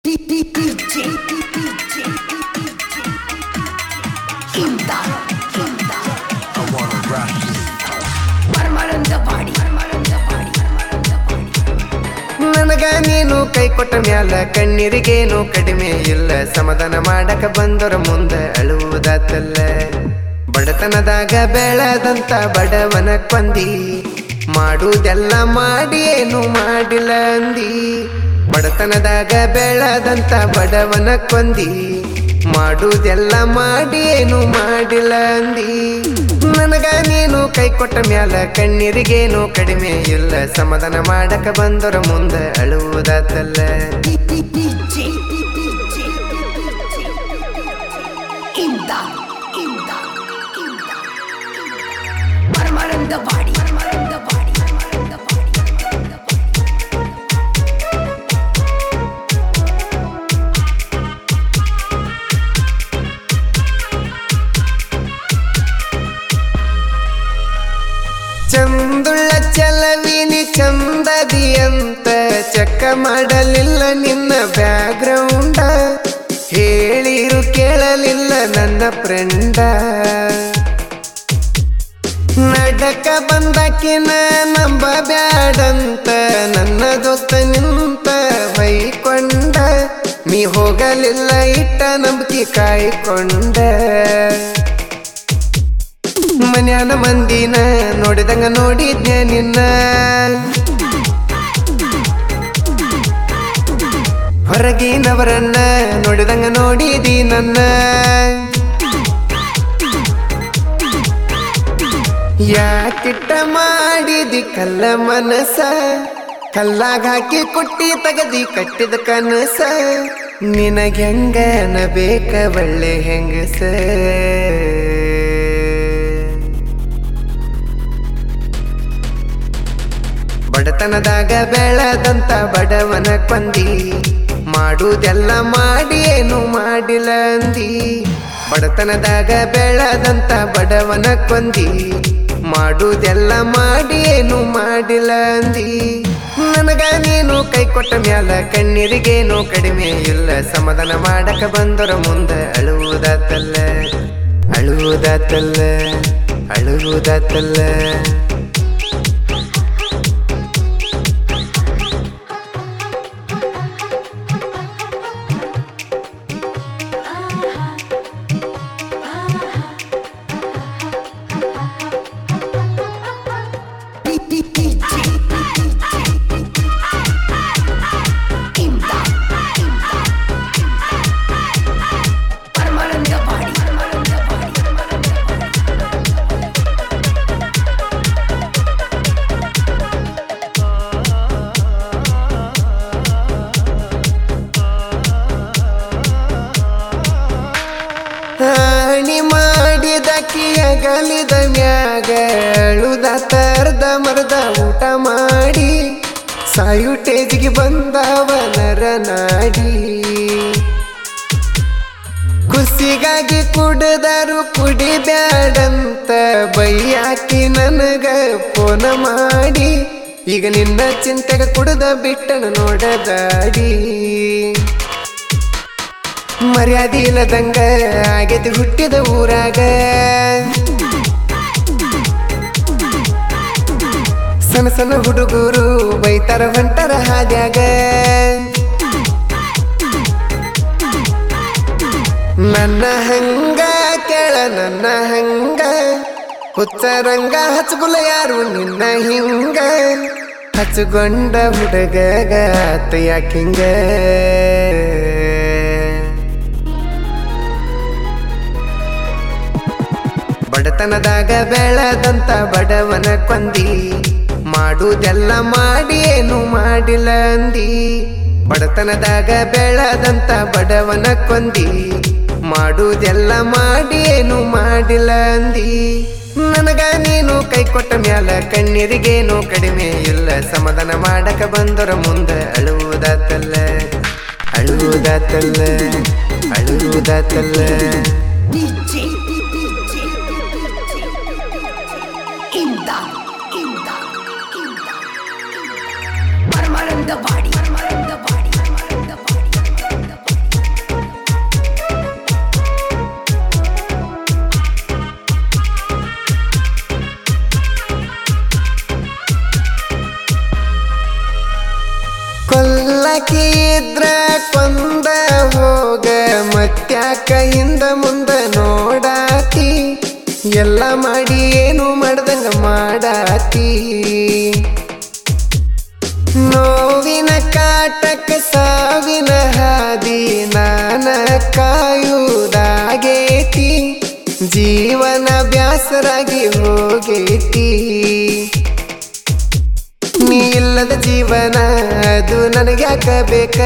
I wanna rock you. ನನಗ ನೀನು ಕೈ ಕೊಟ್ಟ ಮ್ಯಾಲ ಕಣ್ಣೀರಿಗೇನು ಕಡಿಮೆ ಇಲ್ಲ ಸಮಾಧಾನ ಮಾಡಕ ಬಂದರ ಮುಂದ ಅಳುವುದಾತಲ್ಲ ಬಡತನದಾಗ ಬೆಳೆದಂತ ಬಡವನ ಕೊಂದಿ ಮಾಡುವುದೆಲ್ಲ ಮಾಡಿ ಏನು ಮಾಡಿಲ್ಲ ಅಂದಿ ಬಡತನದಾಗ ಬೆಳೆದಂತ ಬಡವನ ಕೊಂದಿ ಮಾಡುವುದೆಲ್ಲ ಮಾಡಿ ಏನು ಮಾಡಿಲ್ಲ ಅಂದಿ ನನಗ ನೀನು ಕೈ ಕೊಟ್ಟ ಮ್ಯಾಲ ಕಣ್ಣೀರಿಗೇನು ಕಡಿಮೆ ಇಲ್ಲ ಸಮಾಧಾನ ಮಾಡಕ ಬಂದರ ಮುಂದ ಅಳುವುದಾತಲ್ಲ ಬಾಡಿ ಬಾಡಿ ಚಂದುಳ್ಳ ಚಲವಿನಿ ಚಂದದಿ ಅಂತ ಚಕ್ಕ ಮಾಡಲಿಲ್ಲ ನಿನ್ನ ಬ್ಯಾಗ್ರೌಂಡ ಹೇಳಿರು ಕೇಳಲಿಲ್ಲ ನನ್ನ ಫ್ರೆಂಡ ನಡಕ ಬಂದಕಿನ ನಂಬ ಬ್ಯಾಡಂತ ನನ್ನ ದೋಸ್ತ ನಿಂತ ಬೈಕೊಂಡ ನೀ ಹೋಗಲಿಲ್ಲ ಇಟ್ಟ ನಂಬಿಕೆ ಕಾಯ್ಕೊಂಡ ಮನ್ಯಾನ ಮಂದಿನ ನೋಡಿದಂಗ ನೋಡಿದ್ನ ನಿನ್ನ ಹೊರಗಿನವರನ್ನ ನೋಡಿದಂಗ ನೋಡಿದಿ ನನ್ನ ಯಾಕಿಟ್ಟ ಮಾಡಿದಿ ಕಲ್ಲ ಮನಸ ಕಲ್ಲಾಗ ಹಾಕಿ ಕುಟ್ಟಿ ತಗದಿ ಕಟ್ಟಿದ ಕನಸ ನಿನಗೆ ಹೆಂಗನ ಬೇಕ ಒಳ್ಳೆ ಹೆಂಗಸ ಬಡತನದಾಗ ಬೆಳೆದಂತ ಬಡವನ ಕೊಂದಿ ಮಾಡುವುದೆಲ್ಲ ಮಾಡಿ ಏನು ಮಾಡಿಲ್ಲ ಅಂದಿ ಬಡತನದಾಗ ಬೆಳೆದಂತ ಬಡವನ ಕೊಂದಿ ಮಾಡುವುದೆಲ್ಲ ಮಾಡಿ ಏನು ಮಾಡಿಲ್ಲ ಅಂದಿ ನನಗ ನೀನು ಕೈ ಕೊಟ್ಟ ಮ್ಯಾಲ ಕಣ್ಣೀರಿಗೇನು ಕಡಿಮೆ ಇಲ್ಲ ಸಮಾಧಾನ ಮಾಡಕ ಬಂದರ ಮುಂದ ಅಳುವುದಾತಲ್ಲ ಅಳುವುದಾತಲ್ಲ ಅಳುವುದಾತಲ್ಲ ಪರಮಾನಂದ ಬಾಡಿ ಪರಮಾನಂದ ಬಾಡಿ ಹಾಣಿ ಮಾಡಿದ ಕಿಯಗಲಿದ ಮ್ಯಾಗ ಅಳುದ ತರ್ದ ಮರದ ಊಟ ಮಾಡಿ ಸಾಯು ಟೇಜ್ಗೆ ಬಂದವ ನರ ನಾಡಿ ಖುಷಿಗಾಗಿ ಕುಡಿದರು ಕುಡಿಬ್ಯಾಡಂತ ಬೈಯಾಕಿ ನನಗ ಫೋನ ಮಾಡಿ ಈಗ ನಿನ್ನ ಚಿಂತೆಗ ಕುಡ್ದ ಬಿಟ್ಟನ ನೋಡದಾಡಿ ಮರ್ಯಾದೆ ಇಲ್ಲದಂಗ ಆಗೈತಿ ಹುಟ್ಟಿದ ಊರಾಗ ಸಣ್ಣ ಸಣ್ಣ ಹುಡುಗರು ಬೈತಾರ ಹೊಂಟರ ಹಾದ್ಯಾಗ ನನ್ನ ಹಂಗ ಕೇಳ ನನ್ನ ಹಂಗ ಹುಚ್ಚರಂಗ ಹಚ್ಚಗುಲ ಯಾರು ನಿನ್ನ ಹಿಂಗ ಹಚ್ಚಗೊಂಡ ಹುಡುಗಗ ಆತ ಯಾಕಿಂಗ ಬಡತನದಾಗ ಬೆಳೆದಂತ ಬಡವನ ಕೊಂದಿ ಮಾಡುವುದೆಲ್ಲ ಮಾಡಿ ಏನು ಮಾಡಿಲ್ಲ ಅಂದಿ ಬಡತನದಾಗ ಬೆಳೆದಂತ ಬಡವನ ಕೊಂದಿ ಮಾಡುವುದೆಲ್ಲ ಮಾಡಿ ಏನು ಮಾಡಿಲ್ಲ ಅಂದಿ ನನಗ ನೀನು ಕೈ ಕೊಟ್ಟ ಮ್ಯಾಲ ಕಣ್ಣೀರಿಗೇನು ಕಡಿಮೆ ಇಲ್ಲ ಸಮಾಧಾನ ಮಾಡಕ ಬಂದರ ಮುಂದ ಅಳುವುದಾತಲ್ಲ ಅಳುವುದಾತಲ್ಲ ಅಳುವುದಾತಲ್ಲ DJ, DJ, ಇಮ್ದಾದ್, ಇಮ್ದಾದ್, ಇಮ್ದಾದ್, ಇಮ್ದಾದ್. ಪರಮಾನಂದ ಬಾಡಿ ಪರಮಾನಂದ ಬಾಡಿ ಪರಮಾನಂದ ಬಾಡಿ ಕೊಂದ ಹೋಗ ಮತ್ಯಾಕ ಹಿಂದ ಮುಂದ ನೋಡಾತಿ ಎಲ್ಲ ಮಾಡಿ ಏನು ಮಾಡ್ದಂಗ ಮಾಡಾತಿ ನೋವಿನ ಕಾಟಕ ಸಾವಿನ ಹಾದಿ ನಾನ ಕಾಯುವುದಾಗೇತಿ ಜೀವನ ಬ್ಯಾಸರಾಗಿ ಹೋಗೇತಿ ನೀ ಇಲ್ಲದ ಜೀವನ ಅದು ನನಗ್ಯಾಕ ಬೇಕ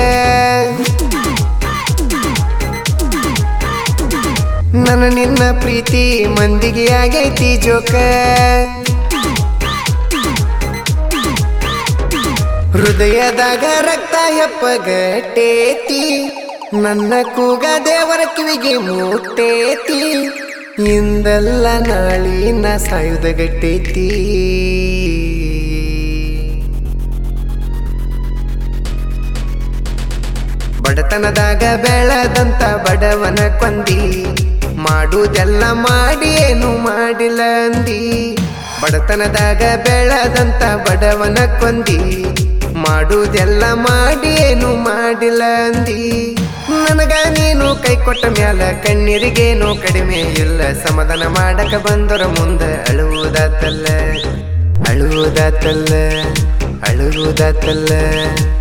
ನನ್ನ ನಿನ್ನ ಪ್ರೀತಿ ಮಂದಿಗೆ ಆಗೈತಿ ಜೋಕ ಹೃದಯದಾಗ ರಕ್ತ ಹೆಪ್ಪಗಟ್ಟೇತಿ ನನ್ನ ಕೂಗ ದೇವರ ಕಿವಿಗೆ ಮುಟ್ಟೇತಿ ಇಂದಲ್ಲ ನಾಳಿನ ಸಾಯುಧ ಗಟ್ಟೇತಿ ಬಡತನದಾಗ ಬೆಳೆದಂತ ಬಡವನ ಕೊಂದಿ ಮಾಡುವುದೆಲ್ಲ ಮಾಡಿ ಏನು ಮಾಡಿಲ್ಲ ಅಂದಿ ಬಡತನದಾಗ ಬೆಳೆದಂತ ಬಡವನ ಕೊಂದಿ ಮಾಡುವುದೆಲ್ಲ ಮಾಡಿ ಏನು ಮಾಡಿಲ್ಲ ಅಂದಿ ನನಗ ನೀನು ಕೈ ಕೊಟ್ಟ ಮ್ಯಾಲ ಕಣ್ಣೀರಿಗೇನು ಕಡಿಮೆ ಇಲ್ಲ ಸಮಾಧಾನ ಮಾಡಕ ಬಂದರ ಮುಂದ ಅಳುವುದಾತಲ್ಲ ಅಳುವುದಾತಲ್ಲ ಅಳುವುದಾತಲ್ಲ